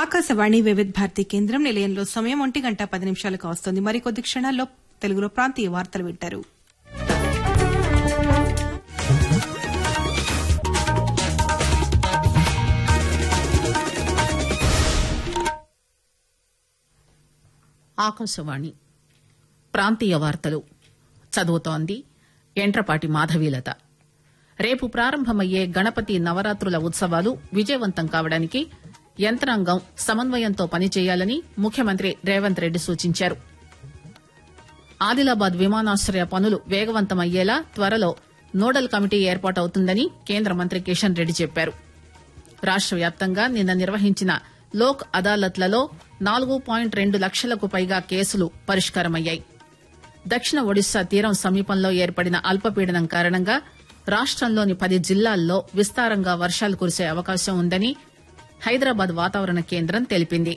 ఆకాశవాణి వివిధ భారతి కేంద్రం నిలయంలో సమయం ఒంటి గంట పది నిమిషాలకు వస్తుంది మరికొద్ది క్షణాల్లో తెలుగులో ప్రాంతీయ వార్తలు వింటారు ఆకాశవాణి ప్రాంతీయ వార్తలు చదువుతోంది ఎంట్రపాటి మాధవీలత రేపు ప్రారంభమయ్యే గణపతి నవరాత్రుల ఉత్సవాలు విజయవంతం కావడానికి యంత్రాంగం సమన్వయంతో పనిచేయాలని ముఖ్యమంత్రి రేవంత్ రెడ్డి సూచించారు ఆదిలాబాద్ విమానాశ్రయ పనులు వేగవంతమయ్యేలా త్వరలో నోడల్ కమిటీ ఏర్పాటవుతుందని కేంద్ర మంత్రి కిషన్ రెడ్డి చెప్పారు రాష్ట వ్యాప్తంగా నిన్న నిర్వహించిన లోక్ అదాలత్లలో నాలుగు పాయింట్ రెండు లక్షలకు పైగా కేసులు పరిష్కారమయ్యాయి దక్షిణ ఒడిశా తీరం సమీపంలో ఏర్పడిన అల్పపీడనం కారణంగా రాష్టంలోని పది జిల్లాల్లో విస్తారంగా వర్షాలు కురిసే అవకాశం ఉందని హైదరాబాద్ వాతావరణ కేంద్రం తెలిపింది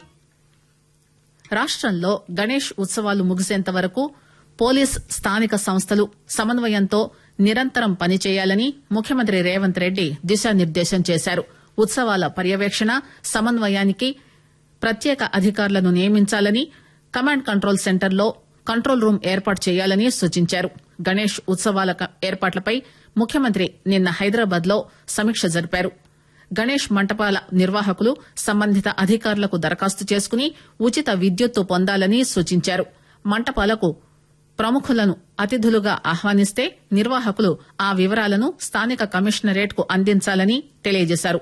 రాష్టంలో గణేష్ ఉత్సవాలు ముగిసేంత వరకు పోలీస్ స్థానిక సంస్థలు సమన్వయంతో నిరంతరం పనిచేయాలని ముఖ్యమంత్రి రేవంత్ రెడ్డి దిశానిర్దేశం చేశారు ఉత్సవాల పర్యవేక్షణ సమన్వయానికి ప్రత్యేక అధికారులను నియమించాలని కమాండ్ కంట్రోల్ సెంటర్లో కంట్రోల్ రూమ్ ఏర్పాటు చేయాలని సూచించారు గణేష్ ఉత్సవాల క- ఏర్పాట్లపై ముఖ్యమంత్రి నిన్న హైదరాబాద్ లో సమీక్ష జరిపారు గణేష్ మంటపాల నిర్వాహకులు సంబంధిత అధికారులకు దరఖాస్తు చేసుకుని ఉచిత విద్యుత్తు పొందాలని సూచించారు మంటపాలకు ప్రముఖులను అతిథులుగా ఆహ్వానిస్తే నిర్వాహకులు ఆ వివరాలను స్థానిక కమిషనరేట్ కు అందించాలని తెలియజేశారు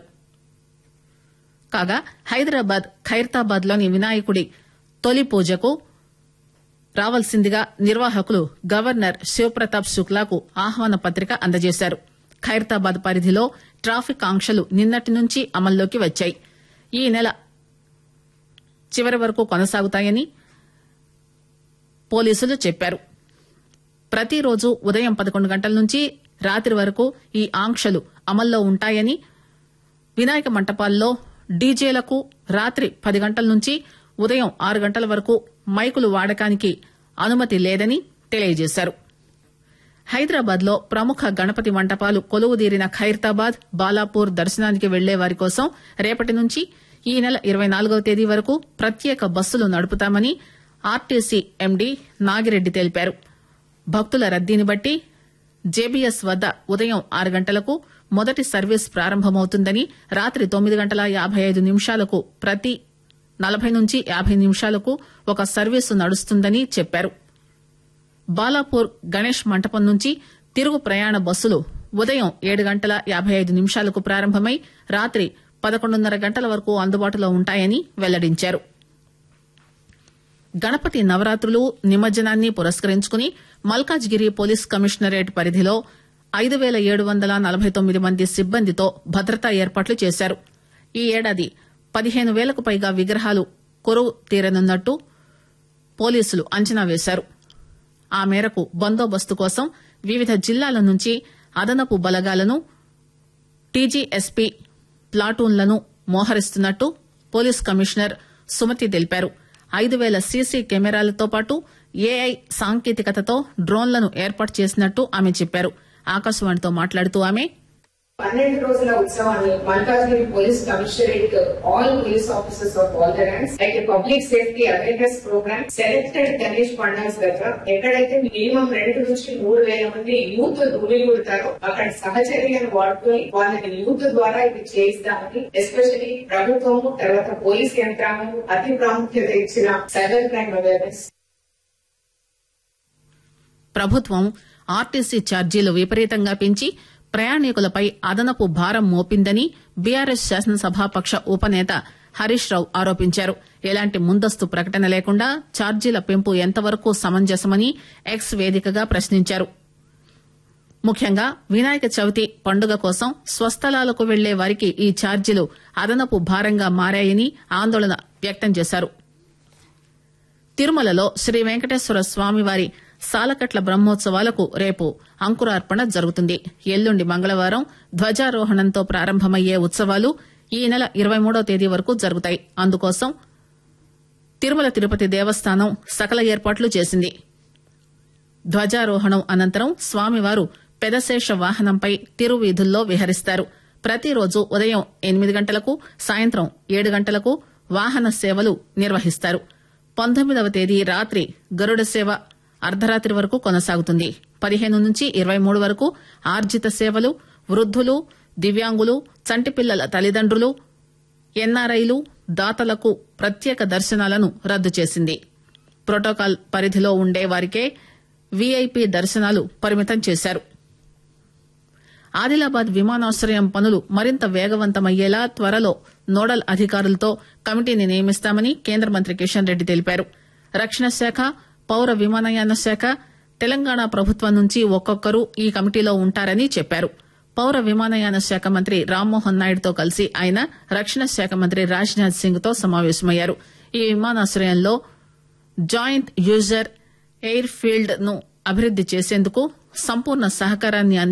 కాగా హైదరాబాద్ ఖైరతాబాద్ లోని వినాయకుడి తొలి పూజకు రావాల్సిందిగా నిర్వాహకులు గవర్నర్ శివప్రతాప్ శుక్లాకు ఆహ్వాన పత్రిక అందజేశారు ఖైరతాబాద్ పరిధిలో ట్రాఫిక్ ఆంక్షలు నిన్నటి నుంచి అమల్లోకి వచ్చాయి ఈ నెల చివరి వరకు కొనసాగుతాయని పోలీసులు చెప్పారు ప్రతిరోజు ఉదయం పదకొండు గంటల నుంచి రాత్రి వరకు ఈ ఆంక్షలు అమల్లో ఉంటాయని వినాయక మంటపాల్లో డీజేలకు రాత్రి పది గంటల నుంచి ఉదయం ఆరు గంటల వరకు మైకులు వాడకానికి అనుమతి లేదని తెలియజేశారు హైదరాబాద్ లో ప్రముఖ గణపతి మంటపాలు కొలువుదీరిన ఖైరతాబాద్ బాలాపూర్ దర్శనానికి వెళ్లే వారి కోసం రేపటి నుంచి ఈ నెల ఇరవై నాలుగవ తేదీ వరకు ప్రత్యేక బస్సులు నడుపుతామని ఆర్టీసీ ఎండీ నాగిరెడ్డి తెలిపారు భక్తుల రద్దీని బట్టి జేబీఎస్ వద్ద ఉదయం ఆరు గంటలకు మొదటి సర్వీస్ ప్రారంభమవుతుందని రాత్రి తొమ్మిది గంటల యాభై ఐదు నిమిషాలకు ప్రతి నలభై నుంచి యాభై నిమిషాలకు ఒక సర్వీసు నడుస్తుందని చెప్పారు బాలాపూర్ గణేష్ మంటపం నుంచి తిరుగు ప్రయాణ బస్సులు ఉదయం ఏడు గంటల యాభై ఐదు నిమిషాలకు ప్రారంభమై రాత్రి పదకొండున్నర గంటల వరకు అందుబాటులో ఉంటాయని వెల్లడించారు గణపతి నవరాత్రులు నిమజ్జనాన్ని పురస్కరించుకుని మల్కాజ్గిరి పోలీస్ కమిషనరేట్ పరిధిలో ఐదు పేల ఏడు వందల నలభై తొమ్మిది మంది సిబ్బందితో భద్రతా ఏర్పాట్లు చేశారు ఈ ఏడాది పదిహేను వేలకు పైగా విగ్రహాలు కొరువు తీరనున్నట్టు పోలీసులు అంచనా వేశారు ఆ మేరకు బందోబస్తు కోసం వివిధ జిల్లాల నుంచి అదనపు బలగాలను టీజీఎస్పీ ప్లాటూన్లను మోహరిస్తున్నట్టు పోలీస్ కమిషనర్ సుమతి తెలిపారు ఐదు వేల సీసీ కెమెరాలతో పాటు ఏఐ సాంకేతికతతో డ్రోన్లను ఏర్పాటు చేసినట్టు ఆమె చెప్పారు ఆకాశవాణితో మాట్లాడుతూ ఆమె పన్నెండు రోజుల ఉత్సవాన్ని Malkajgiri police commissionerate all police officers of all the ranks like public safety awareness programme selected Ganesh pandals దగ్గర ఎక్కడైతే మినిమం రెండు నుంచి మూడు వేల మంది యూత్ గుమిగూడతారో అక్కడ సహచర్యను వాడుకొని వాళ్ళని యూత్ ద్వారా ఇది చేయిస్తామని ఎస్పెషలీ ప్రభుత్వము తర్వాత పోలీస్ యంత్రాంగం అతి ప్రాముఖ్యత ఇచ్చిన సైబర్ క్రైమ్ అవేర్నెస్ ప్రభుత్వం ఆర్టీసీ ఛార్జీలు విపరీతంగా పెంచి ప్రయాణికులపై అదనపు భారం మోపిందని బీఆర్ఎస్ శాసనసభాపక్ష ఉపనేత హరీష్ రావు ఆరోపించారు ఎలాంటి ముందస్తు ప్రకటన లేకుండా ఛార్జీల పెంపు ఎంతవరకు సమంజసమని ఎక్స్ వేదికగా ప్రశ్నించారు ముఖ్యంగా వినాయక చవితి పండుగ కోసం స్వస్థలాలకు వెళ్లే వారికి ఈ ఛార్జీలు అదనపు భారంగా మారాయని ఆందోళన వ్యక్తం చేశారు తిరుమలలో శ్రీ వెంకటేశ్వర స్వామివారి సాలకట్ల బ్రహ్మోత్సవాలకు రేపు అంకురార్పణ జరుగుతుంది ఎల్లుండి మంగళవారం ధ్వజారోహణంతో ప్రారంభమయ్యే ఉత్సవాలు ఈ నెల ఇరవై మూడో తేదీ వరకు జరుగుతాయి అందుకోసం తిరుమల తిరుపతి దేవస్థానం సకల ఏర్పాట్లు చేసింది ధ్వజారోహణం అనంతరం స్వామివారు పెదశేష వాహనంపై తిరువీధుల్లో విహరిస్తారు ప్రతిరోజు ఉదయం ఎనిమిది గంటలకు సాయంత్రం ఏడు గంటలకు వాహన సేవలు నిర్వహిస్తారు పంతొమ్మిదవ తేదీ రాత్రి గరుడ సేవ అర్ధరాత్రి వరకు కొనసాగుతుంది పదిహేను నుంచి ఇరవై మూడు వరకు ఆర్జిత సేవలు వృద్ధులు దివ్యాంగులు చంటి పిల్లల తల్లిదండ్రులు ఎన్ఆర్ఐలు దాతలకు ప్రత్యేక దర్శనాలను రద్దు చేసింది ప్రోటోకాల్ పరిధిలో ఉండే వారికే వీఐపీ దర్శనాలు పరిమితం చేశారు ఆదిలాబాద్ విమానాశ్రయం పనులు మరింత వేగవంతమయ్యేలా త్వరలో నోడల్ అధికారులతో కమిటీని నియమిస్తామని కేంద్ర మంత్రి కిషన్ రెడ్డి తెలిపారు రక్షణ శాఖ పౌర విమానయాన శాఖ తెలంగాణ ప్రభుత్వం నుంచి ఒక్కొక్కరు ఈ కమిటీలో ఉంటారని చెప్పారు పౌర విమానయాన శాఖ మంత్రి రామ్మోహన్ నాయుడుతో కలిసి ఆయన రక్షణ శాఖ మంత్రి రాజ్నాథ్ సింగ్ తో సమావేశమయ్యారు ఈ విమానాశ్రయంలో జాయింట్ యూజర్ ఎయిర్ ఫీల్డ్ ను అభివృద్ది చేసేందుకు సంపూర్ణ సహకారాన్ని అంది